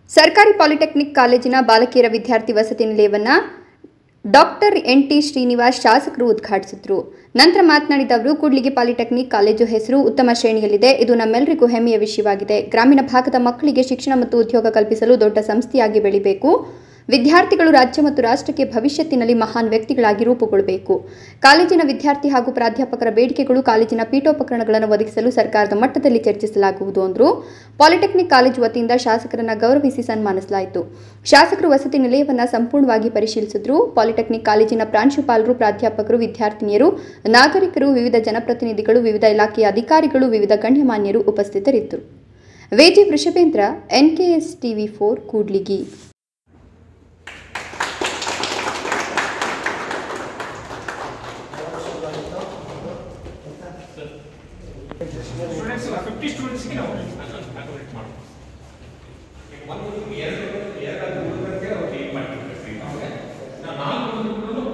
ಸರ್ಕಾರಿ ಪಾಲಿಟೆಕ್ನಿಕ್ ಕಾಲೇಜಿನ ಬಾಲಕಿಯರ ವಿದ್ಯಾರ್ಥಿ ವಸತಿ ನಿಲಯವನ್ನು ಡಾಕ್ಟರ್ ಎನ್ ಟಿ ಶ್ರೀನಿವಾಸ್ ಶಾಸಕರು ಉದ್ಘಾಟಿಸಿದರು ನಂತರ ಮಾತನಾಡಿದ ಅವರು ಕೂಡ್ಲಿಗಿ ಪಾಲಿಟೆಕ್ನಿಕ್ ಕಾಲೇಜು ಹೆಸರು ಉತ್ತಮ ಶ್ರೇಣಿಯಲ್ಲಿದೆ ಇದು ನಮ್ಮೆಲ್ಲರಿಗೂ ಹೆಮ್ಮೆಯ ವಿಷಯವಾಗಿದೆ ಗ್ರಾಮೀಣ ಭಾಗದ ಮಕ್ಕಳಿಗೆ ಶಿಕ್ಷಣ ಮತ್ತು ಉದ್ಯೋಗ ಕಲ್ಪಿಸಲು ದೊಡ್ಡ ಸಂಸ್ಥೆಯಾಗಿ ಬೆಳಿಬೇಕು ವಿದ್ಯಾರ್ಥಿಗಳು ರಾಜ್ಯ ಮತ್ತು ರಾಷ್ಟ್ರಕ್ಕೆ ಭವಿಷ್ಯತ್ತಿನಲ್ಲಿ ಮಹಾನ್ ವ್ಯಕ್ತಿಗಳಾಗಿ ರೂಪುಗೊಳ್ಳಬೇಕು ಕಾಲೇಜಿನ ವಿದ್ಯಾರ್ಥಿ ಹಾಗೂ ಪ್ರಾಧ್ಯಾಪಕರ ಬೇಡಿಕೆಗಳು ಕಾಲೇಜಿನ ಪೀಠೋಪಕರಣಗಳನ್ನು ಒದಗಿಸಲು ಸರ್ಕಾರದ ಮಟ್ಟದಲ್ಲಿ ಚರ್ಚಿಸಲಾಗುವುದು ಅಂದರು ಪಾಲಿಟೆಕ್ನಿಕ್ ಕಾಲೇಜು ವತಿಯಿಂದ ಶಾಸಕರನ್ನ ಗೌರವಿಸಿ ಸನ್ಮಾನಿಸಲಾಯಿತು ಶಾಸಕರು ವಸತಿ ನಿಲಯವನ್ನು ಸಂಪೂರ್ಣವಾಗಿ ಪರಿಶೀಲಿಸಿದ್ರು ಪಾಲಿಟೆಕ್ನಿಕ್ ಕಾಲೇಜಿನ ಪ್ರಾಂಶುಪಾಲರು ಪ್ರಾಧ್ಯಾಪಕರು ವಿದ್ಯಾರ್ಥಿನಿಯರು ನಾಗರಿಕರು ವಿವಿಧ ಜನಪ್ರತಿನಿಧಿಗಳು ವಿವಿಧ ಇಲಾಖೆಯ ಅಧಿಕಾರಿಗಳು ವಿವಿಧ ಗಣ್ಯಮಾನ್ಯರು ಉಪಸ್ಥಿತರಿದ್ದರು ವೇಜಿ Vrishabhendra NKS TV four Kudligi students ಇಲ್ಲ ಫಿಫ್ಟಿ ಸ್ಟೂಡೆಂಟ್ಸ್ಗೆ ನಾವು